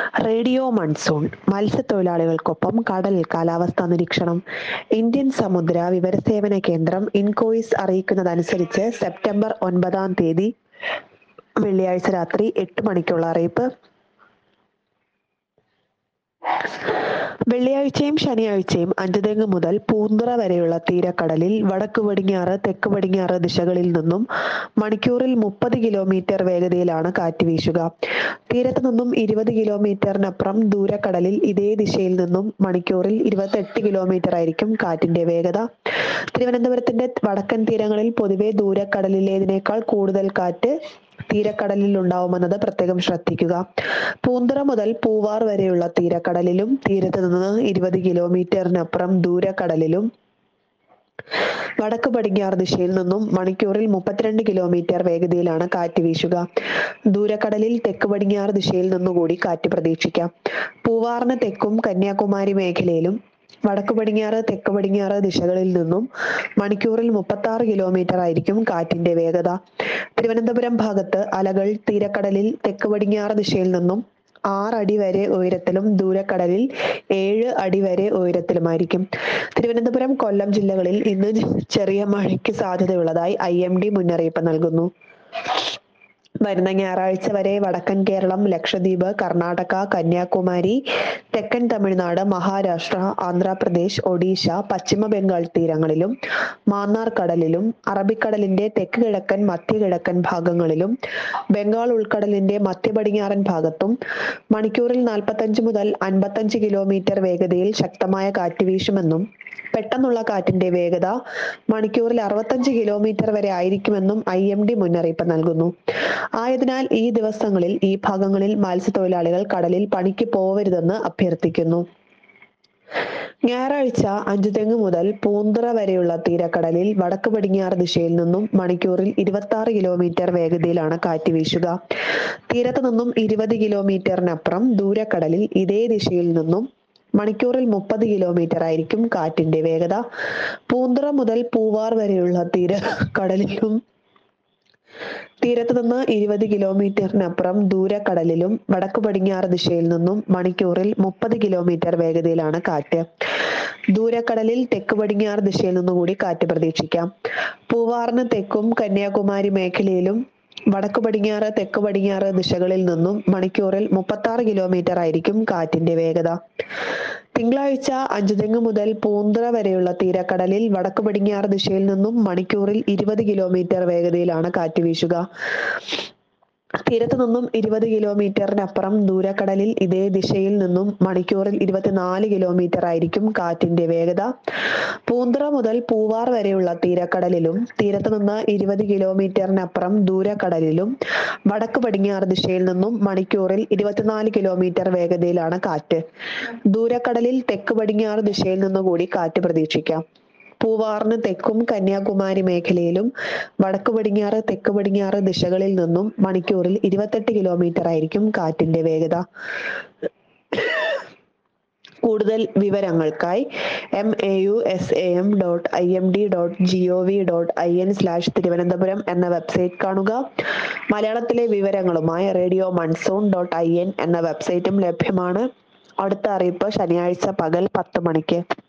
radio monsoon മത്സ്യത്തൊഴിലാളികൾക്കൊപ്പം കടൽ കാലാവസ്ഥാ നിരീക്ഷണം ഇന്ത്യൻ സമുദ്ര വിവരസേവന കേന്ദ്രം ഇൻകോയിസ് അറിയിക്കുന്നതനുസരിച്ച് സെപ്റ്റംബർ ഒൻപതാം തീയതി വെള്ളിയാഴ്ച രാത്രി എട്ട് മണിക്കുള്ള അറിയിപ്പ് വെള്ളിയാഴ്ചയും ശനിയാഴ്ചയും അഞ്ചുതെങ്ങ് മുതൽ പൂന്തുറ വരെയുള്ള തീരക്കടലിൽ വടക്ക് പടിഞ്ഞാറ് തെക്ക് പടിഞ്ഞാറ് ദിശകളിൽ നിന്നും മണിക്കൂറിൽ മുപ്പത് കിലോമീറ്റർ വേഗതയിലാണ് കാറ്റ് വീശുക തീരത്ത് നിന്നും ഇരുപത് കിലോമീറ്ററിനപ്പുറം ദൂരക്കടലിൽ ഇതേ ദിശയിൽ നിന്നും മണിക്കൂറിൽ ഇരുപത്തെട്ട് കിലോമീറ്റർ ആയിരിക്കും കാറ്റിന്റെ വേഗത തിരുവനന്തപുരത്തിന്റെ വടക്കൻ തീരങ്ങളിൽ പൊതുവെ ദൂരക്കടലിലേതിനേക്കാൾ കൂടുതൽ കാറ്റ് തീരക്കടലിൽ ഉണ്ടാവുമെന്നത് പ്രത്യേകം ശ്രദ്ധിക്കുക പൂന്തുറ മുതൽ പൂവാർ വരെയുള്ള തീരക്കടലിലും തീരത്ത് നിന്ന് ഇരുപത് കിലോമീറ്ററിനപ്പുറം ദൂരക്കടലിലും വടക്ക് പടിഞ്ഞാറ് ദിശയിൽ നിന്നും മണിക്കൂറിൽ മുപ്പത്തിരണ്ട് കിലോമീറ്റർ വേഗതയിലാണ് കാറ്റ് വീശുക ദൂരക്കടലിൽ തെക്ക് പടിഞ്ഞാറ് ദിശയിൽ നിന്നുകൂടി കാറ്റ് പ്രതീക്ഷിക്കാം പൂവാറിന് തെക്കും കന്യാകുമാരി മേഖലയിലും വടക്ക് പടിഞ്ഞാറ് തെക്ക് പടിഞ്ഞാറ് ദിശകളിൽ നിന്നും മണിക്കൂറിൽ മുപ്പത്തി ആറ് കിലോമീറ്റർ ആയിരിക്കും കാറ്റിന്റെ വേഗത തിരുവനന്തപുരം ഭാഗത്ത് അലകൾ തീരക്കടലിൽ തെക്ക് പടിഞ്ഞാറ് ദിശയിൽ നിന്നും ആറടി വരെ ഉയരത്തിലും ദൂരക്കടലിൽ ഏഴ് അടി വരെ ഉയരത്തിലുമായിരിക്കും തിരുവനന്തപുരം കൊല്ലം ജില്ലകളിൽ ഇന്ന് ചെറിയ മഴയ്ക്ക് സാധ്യതയുള്ളതായി ഐ എം ഡി മുന്നറിയിപ്പ് നൽകുന്നു വരുന്ന ഞായറാഴ്ച വരെ വടക്കൻ കേരളം ലക്ഷദ്വീപ് കർണാടക കന്യാകുമാരി തെക്കൻ തമിഴ്നാട് മഹാരാഷ്ട്ര ആന്ധ്രാപ്രദേശ് ഒഡീഷ പശ്ചിമ ബംഗാൾ തീരങ്ങളിലും മാന്നാർ കടലിലും അറബിക്കടലിന്റെ തെക്ക് കിഴക്കൻ മധ്യകിഴക്കൻ ഭാഗങ്ങളിലും ബംഗാൾ ഉൾക്കടലിന്റെ മധ്യ പടിഞ്ഞാറൻ ഭാഗത്തും മണിക്കൂറിൽ നാൽപ്പത്തഞ്ച് മുതൽ അൻപത്തഞ്ച് കിലോമീറ്റർ വേഗതയിൽ ശക്തമായ കാറ്റ് വീശുമെന്നും പെട്ടെന്നുള്ള കാറ്റിന്റെ വേഗത മണിക്കൂറിൽ അറുപത്തഞ്ച് കിലോമീറ്റർ വരെ ആയിരിക്കുമെന്നും ഐ എം ഡി മുന്നറിയിപ്പ് നൽകുന്നു ആയതിനാൽ ഈ ദിവസങ്ങളിൽ ഈ ഭാഗങ്ങളിൽ മത്സ്യത്തൊഴിലാളികൾ കടലിൽ പണിക്ക് പോവരുതെന്ന് അഭ്യർത്ഥിക്കുന്നു ഞായറാഴ്ച അഞ്ചുതെങ്ങ് മുതൽ പൂന്തുറ വരെയുള്ള തീരക്കടലിൽ വടക്ക് പടിഞ്ഞാറ് ദിശയിൽ നിന്നും മണിക്കൂറിൽ ഇരുപത്തി ആറ് കിലോമീറ്റർ വേഗതയിലാണ് കാറ്റ് വീശുക തീരത്ത് നിന്നും ഇരുപത് കിലോമീറ്ററിനപ്പുറം ദൂരക്കടലിൽ ഇതേ ദിശയിൽ നിന്നും മണിക്കൂറിൽ മുപ്പത് കിലോമീറ്റർ ആയിരിക്കും കാറ്റിന്റെ വേഗത പൂന്തുറ മുതൽ പൂവാർ വരെയുള്ള തീര കടലിലും തീരത്ത് നിന്ന് ഇരുപത് കിലോമീറ്ററിനപ്പുറം ദൂരക്കടലിലും വടക്ക് പടിഞ്ഞാറ് ദിശയിൽ നിന്നും മണിക്കൂറിൽ മുപ്പത് കിലോമീറ്റർ വേഗതയിലാണ് കാറ്റ് ദൂരക്കടലിൽ തെക്ക് പടിഞ്ഞാറ് ദിശയിൽ നിന്നുകൂടി കാറ്റ് പ്രതീക്ഷിക്കാം പൂവാറിന് തെക്കും കന്യാകുമാരി മേഖലയിലും വടക്ക് പടിഞ്ഞാറ് തെക്ക് പടിഞ്ഞാറ് ദിശകളിൽ നിന്നും മണിക്കൂറിൽ മുപ്പത്തി ആറ് കിലോമീറ്റർ ആയിരിക്കും കാറ്റിന്റെ വേഗത തിങ്കളാഴ്ച അഞ്ചുതെങ്ങ് മുതൽ പൂന്തുറ വരെയുള്ള തീരക്കടലിൽ വടക്ക് പടിഞ്ഞാറ് ദിശയിൽ നിന്നും മണിക്കൂറിൽ ഇരുപത് കിലോമീറ്റർ വേഗതയിലാണ് കാറ്റ് വീശുക തീരത്ത് നിന്നും ഇരുപത് കിലോമീറ്ററിനപ്പുറം ദൂരക്കടലിൽ ഇതേ ദിശയിൽ നിന്നും മണിക്കൂറിൽ ഇരുപത്തിനാല് കിലോമീറ്റർ ആയിരിക്കും കാറ്റിന്റെ വേഗത പൂന്തുറ മുതൽ പൂവാർ വരെയുള്ള തീരക്കടലിലും തീരത്ത് നിന്ന് ഇരുപത് കിലോമീറ്ററിനപ്പുറം ദൂരക്കടലിലും വടക്ക് പടിഞ്ഞാറ് ദിശയിൽ നിന്നും മണിക്കൂറിൽ ഇരുപത്തിനാല് കിലോമീറ്റർ വേഗതയിലാണ് കാറ്റ് ദൂരക്കടലിൽ തെക്ക് പടിഞ്ഞാറ് ദിശയിൽ നിന്നുകൂടി കാറ്റ് പ്രതീക്ഷിക്കാം പൂവാറിന് തെക്കും കന്യാകുമാരി മേഖലയിലും വടക്ക് പടിഞ്ഞാറ് തെക്ക് പടിഞ്ഞാറ് ദിശകളിൽ നിന്നും മണിക്കൂറിൽ ഇരുപത്തെട്ട് കിലോമീറ്റർ ആയിരിക്കും കാറ്റിന്റെ വേഗത കൂടുതൽ വിവരങ്ങൾക്കായി M A U S A M dot I M D dot G O V dot I N slash Thiruvananthapuram എന്ന വെബ്സൈറ്റ് കാണുക മലയാളത്തിലെ വിവരങ്ങളുമായി radio monsoon dot I N എന്ന വെബ്സൈറ്റും ലഭ്യമാണ് അടുത്ത അറിയിപ്പ് ശനിയാഴ്ച പകൽ പത്ത് മണിക്ക്